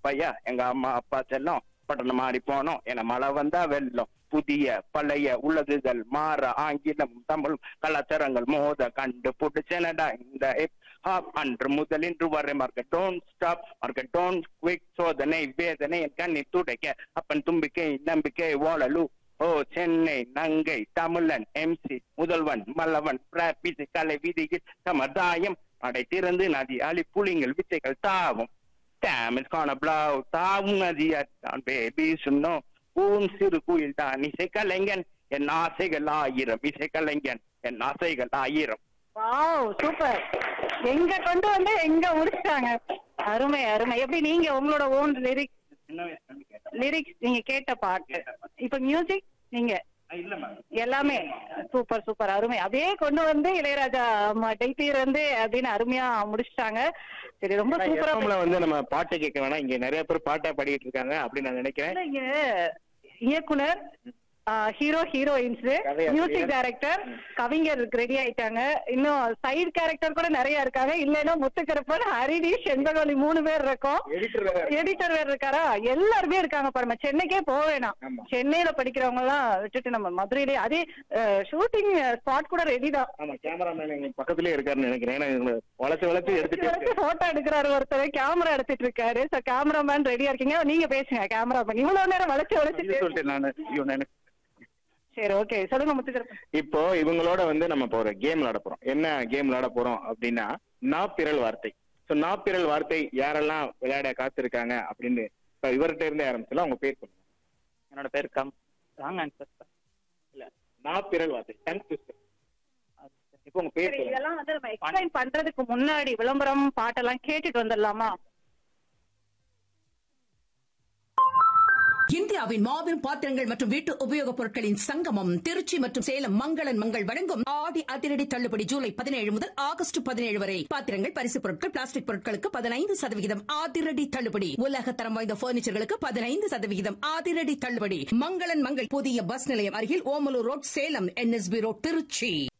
பையா எங்க அம்மா அப்பா செல்லம் பட்டணம் மாறி போனோம் என மழை வந்தா வெள்ளம் புதிய பழைய உலகுகள் மாற ஆங்கிலம் தமிழ் கலாச்சாரங்கள் மோத கண்டு புடிச்சனடா இந்த hip hop அன்று முதல் இன்று வரை மார்க்க டோன்ட் ஸ்டாப் மார்க்க டோன்ட் குவிக் சோதனை வேதனை என் கண்ணை துடைக்க அப்பன் தும்பிக்கை நம்பிக்கை ஓடலு ஓ சென்னை நங்கை தமிழன் எம்சி முதல்வன் மல்லவன் பிராபிசி கலை விதிகள் சமதாயம் அடை திறந்து நதி அலி புலிங்கள் வித்தைகள் தாவும் Damn, it's gonna blow. தாவும் நதியான் பேபி சொன்னோம் பூம் சிறு குயில் தான் இசை கலைஞன் என் ஆசைகள் ஆயிரம் இசை கலைஞன் என் ஆசைகள் ஆயிரம் வாவ் சூப்பர் எங்க கொண்டு வந்து எங்க முடிச்சிட்டாங்க அருமை அருமை எப்படி நீங்க உங்களோட ஓன் லிரிக்ஸ் சின்ன வயசுல இருந்து கேட்டேன். லிரிக்ஸ் நீங்க கேட்ட பாட்டு இப்ப மியூசிக் நீங்க இல்ல மேம் எல்லாமே சூப்பர் சூப்பர் அருமை அப்படியே கொண்டு வந்து இளையராஜா டெய்தீர் வந்து அப்படின்னு அருமையா முடிச்சிட்டாங்க சரி ரொம்ப சூப்பரா எஃப்எம்ல வந்து நம்ம பாட்டு கேட்க வேணாம் இங்க நிறைய பேர் பாட்டா பாடிட்டு இருக்காங்க அப்படின்னு நான் நினைக்கிறேன் இல்ல, இங்க இயக்குனர் ஹீரோ ஹீரோயின்ஸ் கதையாசிரியர். மியூசிக் டைரக்டர் கவிஞர் ரெடி ஆயிட்டாங்க இன்னும் சைடு கேரக்டர் கூட நிறைய இருக்காங்க இல்லைன்னா முத்துக்கருப்பன் ஹரிடி செண்பகவலி மூணு பேர் இருக்கோம் எடிட்டர் எடிட்டர் வேற இருக்காரா எல்லாருமே இருக்காங்க பாருங்க சென்னைக்கே போக வேணாம் ஆமா. சென்னையில படிக்கிறவங்க எல்லாம் விட்டுட்டு நம்ம மதுரையிலே அதே ஷூட்டிங் ஸ்பாட் கூட ரெடி தான் ஆமா கேமராமேன் எங்க பக்கத்துலயே இருக்காருன்னு நினைக்கிறேன் ஏன்னா இவங்க வளர்த்து வளர்த்து எடுத்துட்டு போட்டோ எடுக்கிறாரு ஒருத்தர் கேமரா எடுத்துட்டு இருக்காரு சோ கேமராமேன் ரெடியா இருக்கீங்க நீங்க பேசுங்க கேமராமேன் இவ்வளவு நேரம் வளைச்சு வளைச்சு பேசுங்க. சொல்லிட்டு நான் ஐயோ, நான் எனக்கு- சரி ஓகே சொல்லுங்க முத்துக்கருப்பன் இப்போ இவங்களோட வந்து நம்ம இப்போ ஒரு கேம் விளாட போறோம் என்ன கேம் விளாட போறோம் அப்படின்னா நாப்பிரல் வார்த்தை சோ நாப்பிரல் வார்த்தை யாரெல்லாம் விளையாட காத்திருக்காங்க அப்படின்னு இப்ப இவர்கிட்ட இருந்தே ஆரம்பிச்சலாம் உங்க பேர் சொல்லுங்க என்னோட பேர் கம் ராங் ஆன்சர் இல்ல நாப்பிரல் வார்த்தை டங் ட்விஸ்டர் இப்போ உங்க பேர் சரி, சொல்லுங்க இதெல்லாம் வந்து நம்ம எக்ஸ்பிளைன் பண்றதுக்கு முன்னாடி விளம்பரம் பாட்டெல்லாம் கேட்டுட்டு வந்துடலாமா இந்தியாவின் மாபெரும் பாத்திரங்கள் மற்றும் வீட்டு உபயோகப் பொருட்களின் சங்கமம் திருச்சி மற்றும் சேலம் மங்களன் மங்கள் வழங்கும் ஆடி அதிரடி தள்ளுபடி ஜூலை பதினேழு முதல் ஆகஸ்ட் பதினேழு வரை பாத்திரங்கள் பரிசு பொருட்கள் பிளாஸ்டிக் பொருட்களுக்கு பதினைந்து சதவிகிதம் அதிரடி தள்ளுபடி உலக தரம் வாய்ந்த பர்னிச்சர்களுக்கு பதினைந்து சதவிகிதம் அதிரடி தள்ளுபடி மங்களன் மங்கள் புதிய பஸ் நிலையம் அருகில் Omalur road Salem NSB road Trichy